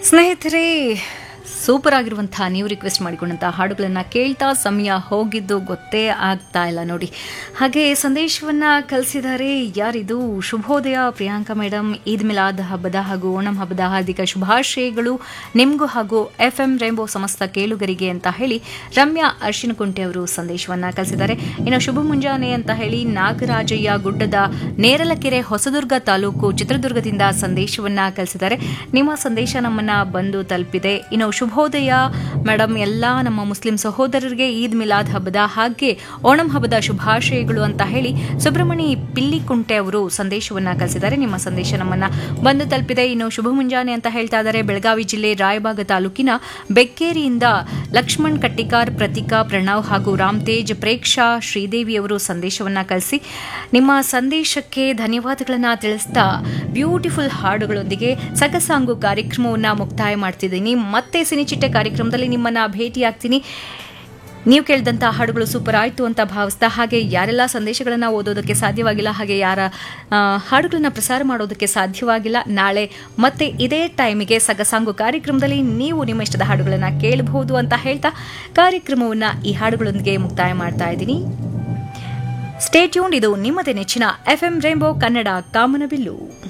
ಸ್ನೇಹಿತರೆ ಸೂಪರ್ ಆಗಿರುವಂತಹ ನೀವು ರಿಕ್ವೆಸ್ಟ್ ಮಾಡಿಕೊಂಡಂತಹ ಹಾಡುಗಳನ್ನು ಕೇಳ್ತಾ ಸಮಯ ಹೋಗಿದ್ದು ಗೊತ್ತೇ ಆಗ್ತಾ ಇಲ್ಲ ನೋಡಿ ಹಾಗೆ ಸಂದೇಶವನ್ನ ಕಳಿಸಿದ್ದಾರೆ ಯಾರಿದು ಶುಭೋದಯ ಪ್ರಿಯಾಂಕಾ ಮೇಡಮ್ ಈದ್ ಮಿಲಾದ್ ಹಬ್ಬದ ಹಾಗೂ ಓಣಂ ಹಬ್ಬದ ಹಾರ್ದಿಕ ಶುಭಾಶಯಗಳು ನಿಮಗೂ ಹಾಗೂ ಎಫ್ ಎಂ ರೇಂಬೋ ಸಮಸ್ತ ಕೇಳುಗರಿಗೆ ಅಂತ ಹೇಳಿ ರಮ್ಯಾ ಅರ್ಶಿನಕುಂಟೆ ಅವರು ಸಂದೇಶವನ್ನ ಕಳಿಸಿದ್ದಾರೆ ಇನ್ನು ಶುಭ ಮುಂಜಾನೆ ಅಂತ ಹೇಳಿ ನಾಗರಾಜಯ್ಯ ಗುಡ್ಡದ ನೇರಲಕೆರೆ ಹೊಸದುರ್ಗ ತಾಲೂಕು ಚಿತ್ರದುರ್ಗದಿಂದ ಸಂದೇಶವನ್ನ ಕಳಿಸಿದ್ದಾರೆ ನಿಮ್ಮ ಸಂದೇಶ ನಮ್ಮನ್ನ ಬಂದು ತಲುಪಿದೆ ಇನ್ನು ಶುಭೋದಯ ಮೇಡಮ್ ಎಲ್ಲ ನಮ್ಮ ಮುಸ್ಲಿಂ ಸಹೋದರರಿಗೆ ಈದ್ ಮಿಲಾದ್ ಹಬ್ಬದ ಹಾಗೆ ಓಣಂ ಹಬ್ಬದ ಶುಭಾಶಯಗಳು ಅಂತ ಹೇಳಿ ಸುಬ್ರಹ್ಮಣಿ ಪಿಲ್ಲಿಕುಂಟೆ ಅವರು ಸಂದೇಶವನ್ನ ಕಳಿಸಿದ್ದಾರೆ ನಿಮ್ಮ ಸಂದೇಶ ನಮ್ಮನ್ನ ಬಂದು ತಲುಪಿದೆ ಇನ್ನು ಶುಭ ಮುಂಜಾನೆ ಅಂತ ಹೇಳ್ತಾ ಇದ್ದಾರೆ ಬೆಳಗಾವಿ ಜಿಲ್ಲೆ ರಾಯಬಾಗ ತಾಲೂಕಿನ ಬೆಕ್ಕೇರಿಯಿಂದ ಲಕ್ಷ್ಮಣ್ ಕಟ್ಟಿಕಾರ್ ಪ್ರತಿಕಾ ಪ್ರಣವ್ ಹಾಗೂ ರಾಮ್ತೇಜ್ ಪ್ರೇಕ್ಷಾ ಶ್ರೀದೇವಿ ಅವರು ಸಂದೇಶವನ್ನ ಕಳಿಸಿ ನಿಮ್ಮ ಸಂದೇಶಕ್ಕೆ ಧನ್ಯವಾದಗಳನ್ನ ತಿಳಿಸ್ತಾ ಬ್ಯೂಟಿಫುಲ್ ಹಾಡುಗಳೊಂದಿಗೆ ಸಗಸಾಂಗು ಕಾರ್ಯಕ್ರಮವನ್ನ ಮುಕ್ತಾಯ ಮಾಡ್ತಿದ್ದೀನಿ ಮತ್ತೆ ಸಿನಿಚಿಟ್ಟೆ ಕಾರ್ಯಕ್ರಮದಲ್ಲಿ ನಿಮ್ಮನ್ನ ಭೇಟಿಯಾಗ್ತೀನಿ ನೀವು ಕೇಳಿದಂಥ ಹಾಡುಗಳು ಸೂಪರ್ ಆಯಿತು ಅಂತ ಭಾವಿಸ್ತಾ ಹಾಗೆ ಯಾರೆಲ್ಲ ಸಂದೇಶಗಳನ್ನು ಓದೋದಕ್ಕೆ ಸಾಧ್ಯವಾಗಿಲ್ಲ ಹಾಗೆ ಯಾರ ಆ, ಹಾಡುಗಳನ್ನ ಪ್ರಸಾರ ಮಾಡೋದಕ್ಕೆ ಸಾಧ್ಯವಾಗಿಲ್ಲ ನಾಳೆ ಮತ್ತೆ ಇದೇ ಟೈಮಿಗೆ ಸಗಸಾಂಗು ಕಾರ್ಯಕ್ರಮದಲ್ಲಿ ನೀವು ನಿಮ್ಮ ಇಷ್ಟದ ಹಾಡುಗಳನ್ನು ಕೇಳಬಹುದು ಅಂತ ಹೇಳ್ತಾ ಕಾರ್ಯಕ್ರಮವನ್ನು ಈ ಹಾಡುಗಳೊಂದಿಗೆ ಮುಕ್ತಾಯ ಮಾಡ್ತಾ ಇದ್ದೀನಿ ಸ್ಟೇಟ್ಯೂನ್ ಇದು ನಿಮ್ಮದೇ ನೆಚ್ಚಿನ ಎಫ್ ಎಂ ರೇಂಬೋ ಕನ್ನಡ ಕಾಮನಬಿಲ್ಲು